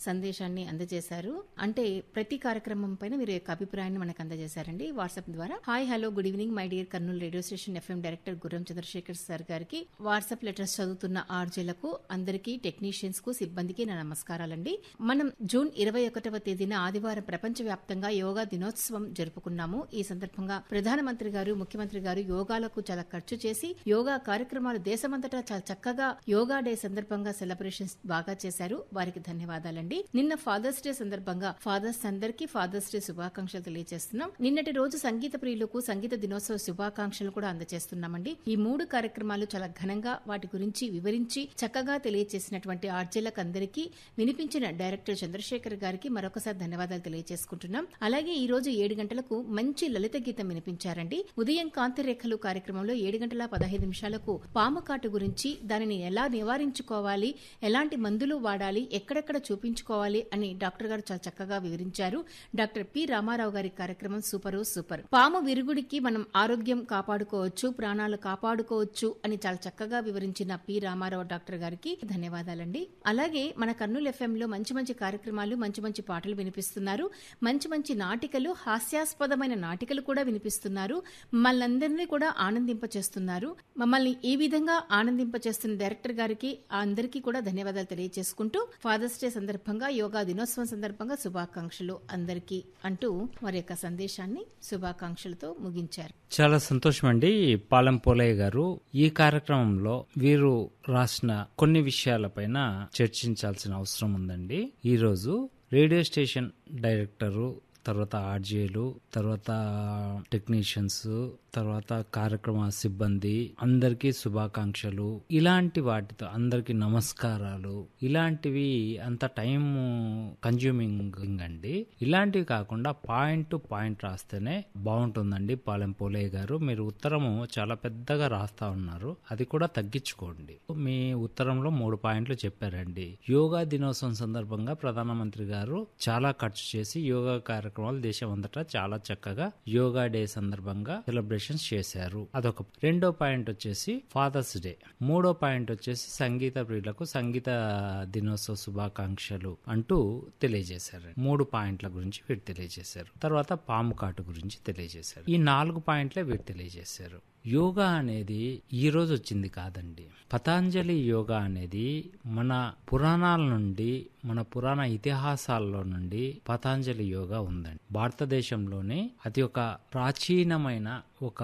సందేశాన్ని అందజేశారు అంటే ప్రతి కార్యక్రమం పైన మీరు యొక్క అభిప్రాయాన్ని మనకు అందజేశారండి వాట్సాప్ ద్వారా hi hello good evening my dear Kurnool radio station FM director Gurram Chandrasekhar sir గారికి వాట్సాప్ లెటర్స్ చదువుతున్న ఆర్జేలకు అందరికీ టెక్నీషియన్స్ కు సిబ్బందికి నా నమస్కారాలండి మనం జూన్ ఇరవై ఒకటవ తేదీన ఆదివారం ప్రపంచవ్యాప్తంగా యోగా దినోత్సవం జరుపుకున్నాము ఈ సందర్భంగా ప్రధానమంత్రి గారు ముఖ్యమంత్రి గారు యోగాలకు చాలా ఖర్చు చేసి యోగా కార్యక్రమాలు దేశమంతటా చాలా చక్కగా యోగా డే సందర్భంగా సెలబ్రేషన్స్ బాగా చేశారు వారికి ధన్యవాదాలండి నిన్న ఫాదర్స్ డే సందర్భంగా ఫాదర్స్ అందరికీ ఫాదర్స్ డే శుభాకాంక్షలు తెలియజేస్తున్నాం నిన్నటి రోజు సంగీత ప్రియులకు సంగీత దినోత్సవ శుభాకాంక్షలు కూడా అందజేస్తున్నామండి ఈ మూడు కార్యక్రమాలు చాలా ఘనంగా వాటి గురించి వివరించి చక్కగా తెలియజేసినటువంటి ఆర్జేలకు అందరికీ వినిపించిన డైరెక్టర్ చంద్రశేఖర్ గారికి మరొకసారి ధన్యవాదాలు తెలియజేసుకుంటున్నాం అలాగే ఈ రోజు ఏడు గంటలకు మంచి లలిత గీతం వినిపించారండి ఉదయం కాంతిరేఖలు కార్యక్రమంలో ఏడు గంటల పదహైదు నిమిషాలకు పాము కాటు గురించి దానిని ఎలా నివారించుకోవాలి ఎలాంటి మందులు వాడాలి ఎక్కడెక్కడ చూపించుకోవాలి అని డాక్టర్ గారు చాలా చక్కగా వివరించారు డాక్టర్ పి రామారావు గారి కార్యక్రమం సూపరు సూపర్ పాము విరుగుడికి మనం ఆరోగ్యం కాపాడుకోవచ్చు ప్రాణాలు కాపాడుకోవచ్చు అని చాలా చక్కగా వివరించిన పి రామారావు డాక్టర్ గారికి ధన్యవాదాలండి అలాగే మన కర్నూలు ఎఫ్ఎం లో మంచి మంచి కార్యక్రమాలు మంచి మంచి పాటలు వినిపిస్తున్నారు మంచి మంచి నాటికలు హాస్యాస్పదమైన నాటికలు కూడా వినిపిస్తున్నారు మమ్మల్ని కూడా ఆనందింపచేస్తున్నారు మమ్మల్ని ఈ విధంగా ఆనందింపచేస్తున్న డైరెక్టర్ గారికి అందరికీ కూడా ధన్యవాదాలు తెలియజేసుకుంటూ ఫాదర్స్ డే సందర్భంగా యోగా దినోత్సవం సందర్భంగా శుభాకాంక్షలు అందరికీ అంటూ వారి యొక్క సందేశాన్ని శుభాకాంక్షలతో ముగించారు చాలా సంతోషం అండి పాలెం పోలయ్య గారు ఈ కార్యక్రమంలో వీరు రాసిన కొన్ని విషయాలపైన చర్చించాల్సిన అవసరం ఉందండి ఈరోజు రేడియో స్టేషన్ డైరెక్టరు తర్వాత ఆర్జేలు తర్వాత టెక్నీషియన్స్ తర్వాత కార్యక్రమ సిబ్బంది అందరికీ శుభాకాంక్షలు ఇలాంటి వాటితో అందరికి నమస్కారాలు ఇలాంటివి అంత టైం కన్జ్యూమింగ్ అండి ఇలాంటివి కాకుండా పాయింట్ టు పాయింట్ రాస్తేనే బాగుంటుందండి పాలెం పోలయ్య గారు మీరు ఉత్తరము చాలా పెద్దగా రాస్తా ఉన్నారు అది కూడా తగ్గించుకోండి మీ ఉత్తరంలో మూడు పాయింట్లు చెప్పారండి యోగా దినోత్సవం సందర్భంగా ప్రధానమంత్రి గారు చాలా ఖర్చు చేసి యోగా కార్యక్రమాలు దేశం అంతటా చాలా చక్కగా యోగా డే సందర్భంగా సెలబ్రేషన్స్ చేశారు అదొక రెండో పాయింట్ వచ్చేసి ఫాదర్స్ డే మూడో పాయింట్ వచ్చేసి సంగీత ప్రియులకు సంగీత దినోత్సవ శుభాకాంక్షలు అంటూ తెలియజేశారు మూడు పాయింట్ల గురించి వీరు తెలియజేశారు తర్వాత పాము కాటు గురించి తెలియజేశారు ఈ నాలుగు పాయింట్లే వీరు తెలియజేశారు యోగా అనేది ఈ రోజు వచ్చింది కాదండి పతాంజలి యోగా అనేది మన పురాణాల నుండి మన పురాణ ఇతిహాసాల్లో నుండి పతాంజలి యోగా ఉందండి భారతదేశంలోనే అది ఒక ప్రాచీనమైన ఒక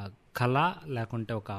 కళ లేకుంటే ఒక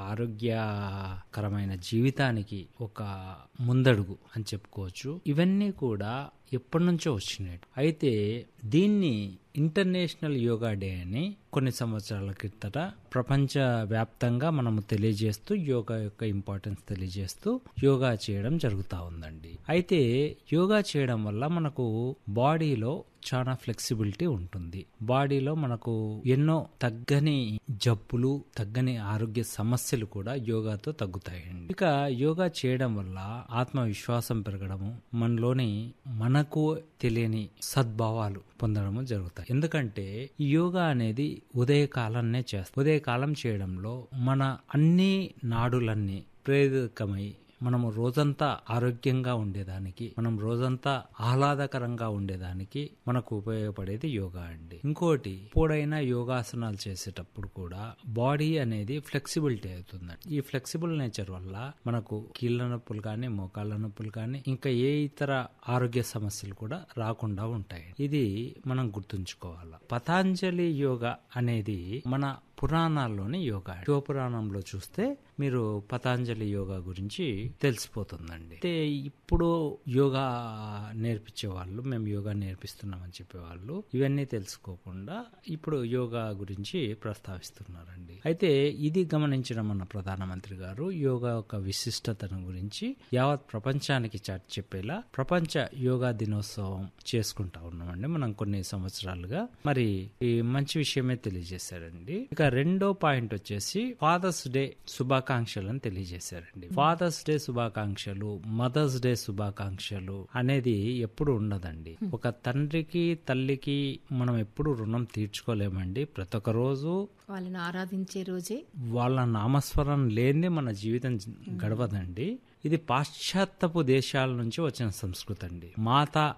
ఆరోగ్యకరమైన జీవితానికి ఒక ముందడుగు అని చెప్పుకోవచ్చు ఇవన్నీ కూడా ఎప్పటి నుంచో వచ్చినాయి అయితే దీన్ని ఇంటర్నేషనల్ యోగా డే అని కొన్ని సంవత్సరాల క్రితట ప్రపంచ వ్యాప్తంగా మనము తెలియజేస్తూ యోగా యొక్క ఇంపార్టెన్స్ తెలియజేస్తూ యోగా చేయడం జరుగుతూ ఉందండి అయితే యోగా చేయడం వల్ల మనకు బాడీలో చాలా ఫ్లెక్సిబిలిటీ ఉంటుంది బాడీలో మనకు ఎన్నో తగ్గని జబ్బులు తగ్గని ఆరోగ్య సమస్యలు కూడా యోగాతో తగ్గుతాయండి ఇక యోగా చేయడం వల్ల ఆత్మవిశ్వాసం పెరగడము మనలోని మనకు తెలియని సద్భావాలు పొందడము జరుగుతాయి ఎందుకంటే ఈ యోగా అనేది ఉదయకాలంనే చేస్తాం ఉదయకాలం చేయడంలో మన అన్ని నాడులన్నీ ప్రేరితమై మనము రోజంతా ఆరోగ్యంగా ఉండేదానికి మనం రోజంతా ఆహ్లాదకరంగా ఉండేదానికి మనకు ఉపయోగపడేది యోగా అండి ఇంకోటి ఎప్పుడైనా యోగాసనాలు చేసేటప్పుడు కూడా బాడీ అనేది ఫ్లెక్సిబిలిటీ అవుతుందండి ఈ ఫ్లెక్సిబుల్ నేచర్ వల్ల మనకు కీళ్ళ నొప్పులు కానీ మోకాళ్ళ నొప్పులు కానీ ఇంకా ఏ ఇతర ఆరోగ్య సమస్యలు కూడా రాకుండా ఉంటాయి ఇది మనం గుర్తుంచుకోవాలి పతాంజలి యోగా అనేది మన పురాణాల్లోని యోగా శివపురాణంలో చూస్తే మీరు పతాంజలి యోగా గురించి తెలిసిపోతుందండి అయితే ఇప్పుడు యోగా నేర్పించే వాళ్ళు మేము యోగా నేర్పిస్తున్నామని చెప్పేవాళ్ళు ఇవన్నీ తెలుసుకోకుండా ఇప్పుడు యోగా గురించి ప్రస్తావిస్తున్నారండి అయితే ఇది గమనించిన మన ప్రధానమంత్రి గారు యోగా యొక్క విశిష్టతను గురించి యావత్ ప్రపంచానికి చాటి చెప్పేలా ప్రపంచ యోగా దినోత్సవం చేసుకుంటా ఉన్నామండి మనం కొన్ని సంవత్సరాలుగా మరి ఈ మంచి విషయమే తెలియజేశారండి ఇక రెండో పాయింట్ వచ్చేసి ఫాదర్స్ డే శుభాకాంక్షలను తెలియజేశారండి ఫాదర్స్ డే శుభాకాంక్షలు మదర్స్ డే శుభాకాంక్షలు అనేది ఎప్పుడు ఉండదండి ఒక తండ్రికి తల్లికి మనం ఎప్పుడు రుణం తీర్చుకోలేమండి ప్రతి ఒక్క రోజు వాళ్ళని ఆరాధించే రోజే వాళ్ళ నామస్మరణ లేనిదే మన జీవితం గడవదండి ఇది పాశ్చాత్యపు దేశాల నుంచి వచ్చిన సంస్కృతి అండి మాత